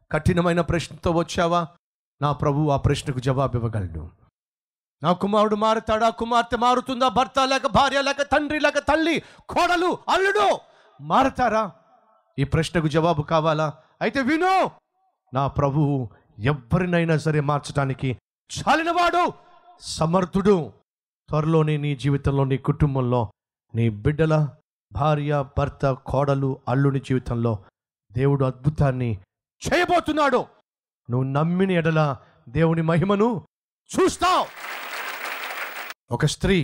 కఠినమైన ప్రశ్నతో వచ్చావా నా ప్రభు ఆ ప్రశ్నకు జవాబు ఇవ్వగలడు నా కుమారుడు మారుతాడా కుమార్తె మారుతుందా భర్త లేక భార్య లేక తండ్రి లేక తల్లి కోడలు అల్లుడు మారతారా ఈ ప్రశ్నకు జవాబు కావాలా అయితే విను నా ప్రభువు ఎవరినైనా సరే మార్చడానికి చాలినవాడు సమర్థుడు త్వరలోనే నీ జీవితంలో నీ కుటుంబంలో నీ బిడ్డల భార్య భర్త కోడలు అల్లుని జీవితంలో దేవుడు అద్భుతాన్ని చేయబోతున్నాడు నువ్వు నమ్మిన ఎడల దేవుని మహిమను చూస్తావు ఒక స్త్రీ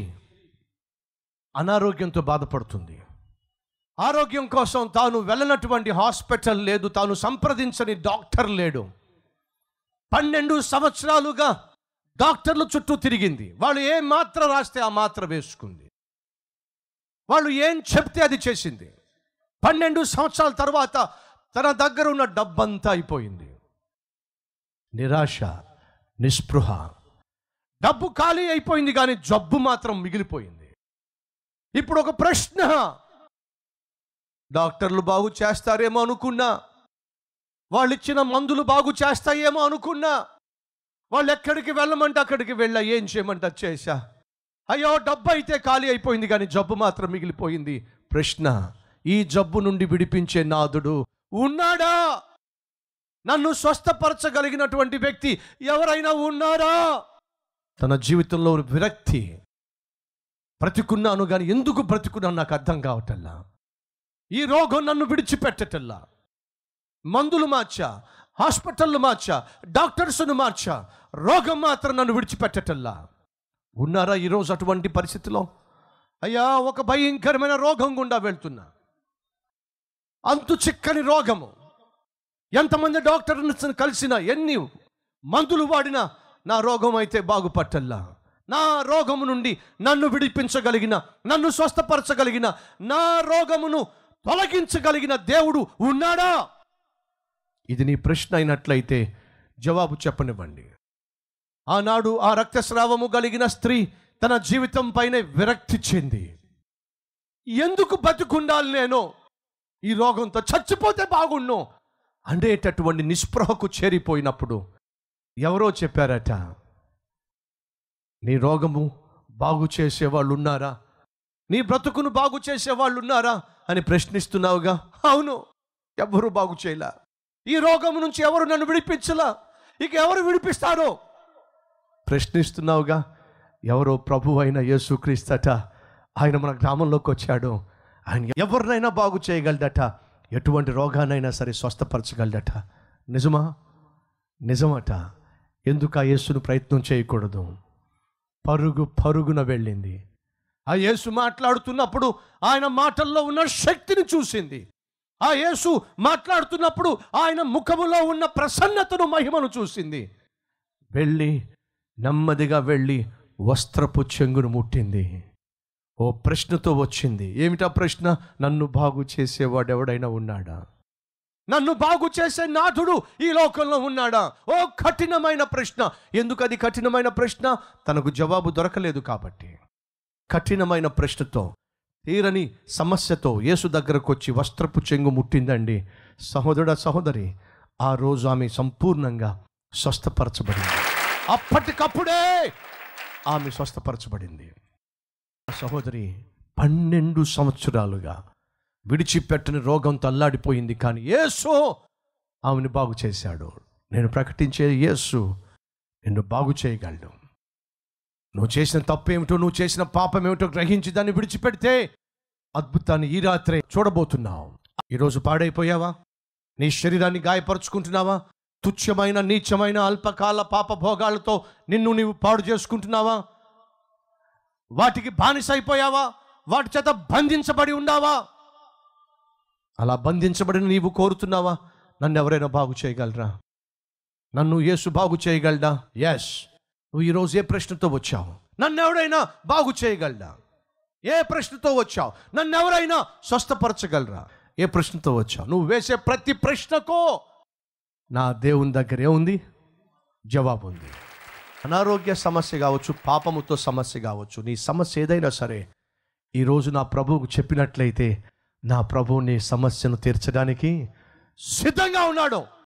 అనారోగ్యంతో బాధపడుతుంది ఆరోగ్యం కోసం తాను వెళ్ళనటువంటి హాస్పిటల్ లేదు తాను సంప్రదించని డాక్టర్ లేడు పన్నెండు సంవత్సరాలుగా డాక్టర్ల చుట్టూ తిరిగింది వాళ్ళు ఏ మాత్ర రాస్తే ఆ మాత్ర వేసుకుంది వాళ్ళు ఏం చెప్తే అది చేసింది పన్నెండు సంవత్సరాల తర్వాత తన దగ్గర ఉన్న డబ్బంతా అయిపోయింది నిరాశ నిస్పృహ డబ్బు ఖాళీ అయిపోయింది కానీ జబ్బు మాత్రం మిగిలిపోయింది ఇప్పుడు ఒక ప్రశ్న డాక్టర్లు బాగు చేస్తారేమో అనుకున్నా వాళ్ళు ఇచ్చిన మందులు బాగు చేస్తాయేమో అనుకున్నా వాళ్ళు ఎక్కడికి వెళ్ళమంటే అక్కడికి వెళ్ళా ఏం చేయమంటే అది చేశా అయ్యో డబ్బు అయితే ఖాళీ అయిపోయింది కానీ జబ్బు మాత్రం మిగిలిపోయింది ప్రశ్న ఈ జబ్బు నుండి విడిపించే నాదుడు ఉన్నాడా నన్ను స్వస్థపరచగలిగినటువంటి వ్యక్తి ఎవరైనా ఉన్నారా తన జీవితంలో విరక్తి బ్రతికున్నాను కానీ ఎందుకు బ్రతికున్నాను నాకు అర్థం కావటల్లా ఈ రోగం నన్ను విడిచిపెట్టటల్లా మందులు మార్చా హాస్పిటల్లు మార్చా డాక్టర్స్ను మార్చా రోగం మాత్రం నన్ను విడిచిపెట్టటల్లా ఉన్నారా ఈరోజు అటువంటి పరిస్థితిలో అయ్యా ఒక భయంకరమైన రోగం గుండా వెళ్తున్నా అంతు చిక్కని రోగము ఎంతమంది డాక్టర్ని కలిసినా ఎన్ని మందులు వాడినా నా రోగం అయితే బాగుపట్టల్లా నా రోగము నుండి నన్ను విడిపించగలిగిన నన్ను స్వస్థపరచగలిగిన నా రోగమును తొలగించగలిగిన దేవుడు ఉన్నాడా ఇది నీ ప్రశ్న అయినట్లయితే జవాబు చెప్పనివ్వండి ఆనాడు ఆ రక్తస్రావము కలిగిన స్త్రీ తన జీవితం పైన విరక్తి చెంది ఎందుకు బతుకుండాలి నేను ఈ రోగంతో చచ్చిపోతే బాగుండు అనేటటువంటి నిస్పృహకు చేరిపోయినప్పుడు ఎవరో చెప్పారట నీ రోగము బాగు చేసేవాళ్ళు ఉన్నారా నీ బ్రతుకును బాగు చేసేవాళ్ళు ఉన్నారా అని ప్రశ్నిస్తున్నావుగా అవును ఎవరు బాగు చేయలా ఈ రోగం నుంచి ఎవరు నన్ను విడిపించలా ఇక ఎవరు విడిపిస్తారో ప్రశ్నిస్తున్నావుగా ఎవరో ప్రభు అయిన యేసుక్రీస్తట ఆయన మన గ్రామంలోకి వచ్చాడు ఆయన ఎవరినైనా బాగు చేయగలడట ఎటువంటి రోగానైనా సరే స్వస్థపరచగలడట నిజమా నిజమట ఎందుకు ఆ యేసును ప్రయత్నం చేయకూడదు పరుగు పరుగున వెళ్ళింది ఆ యేసు మాట్లాడుతున్నప్పుడు ఆయన మాటల్లో ఉన్న శక్తిని చూసింది ఆ యేసు మాట్లాడుతున్నప్పుడు ఆయన ముఖములో ఉన్న ప్రసన్నతను మహిమను చూసింది వెళ్ళి నెమ్మదిగా వెళ్ళి వస్త్రపు చెంగును ముట్టింది ఓ ప్రశ్నతో వచ్చింది ఏమిటా ప్రశ్న నన్ను బాగు చేసేవాడు ఎవడైనా ఉన్నాడా నన్ను బాగు చేసే నాథుడు ఈ లోకంలో ఉన్నాడా ఓ కఠినమైన ప్రశ్న ఎందుకు అది కఠినమైన ప్రశ్న తనకు జవాబు దొరకలేదు కాబట్టి కఠినమైన ప్రశ్నతో తీరని సమస్యతో యేసు దగ్గరకు వచ్చి వస్త్రపు చెంగు ముట్టిందండి సహోదరుడ సహోదరి ఆ రోజు ఆమె సంపూర్ణంగా స్వస్థపరచబడింది అప్పటికప్పుడే ఆమె స్వస్థపరచబడింది ఆ సహోదరి పన్నెండు సంవత్సరాలుగా విడిచిపెట్టని రోగంతో అల్లాడిపోయింది కానీ యేసు ఆమెను బాగు చేశాడు నేను ప్రకటించే యేసు నిన్ను బాగు చేయగలడు నువ్వు చేసిన తప్పు ఏమిటో నువ్వు చేసిన పాపం ఏమిటో గ్రహించి దాన్ని విడిచిపెడితే అద్భుతాన్ని ఈ రాత్రే చూడబోతున్నావు ఈరోజు పాడైపోయావా నీ శరీరాన్ని గాయపరుచుకుంటున్నావా తుచ్చమైన నీచమైన అల్పకాల పాప భోగాలతో నిన్ను నీవు పాడు చేసుకుంటున్నావా వాటికి బానిసైపోయావా వాటి చేత బంధించబడి ఉన్నావా అలా బంధించబడిన నీవు కోరుతున్నావా నన్ను ఎవరైనా బాగు చేయగలరా నన్ను యేసు బాగు చేయగలడా ఎస్ నువ్వు ఈరోజు ఏ ప్రశ్నతో వచ్చావు నన్ను ఎవరైనా బాగు చేయగలడా ఏ ప్రశ్నతో వచ్చావు నన్ను ఎవరైనా స్వస్థపరచగలరా ఏ ప్రశ్నతో వచ్చావు నువ్వు వేసే ప్రతి ప్రశ్నకు నా దేవుని దగ్గర ఏముంది జవాబు ఉంది అనారోగ్య సమస్య కావచ్చు పాపముతో సమస్య కావచ్చు నీ సమస్య ఏదైనా సరే ఈరోజు నా ప్రభువుకు చెప్పినట్లయితే నా ప్రభువు నీ సమస్యను తీర్చడానికి సిద్ధంగా ఉన్నాడు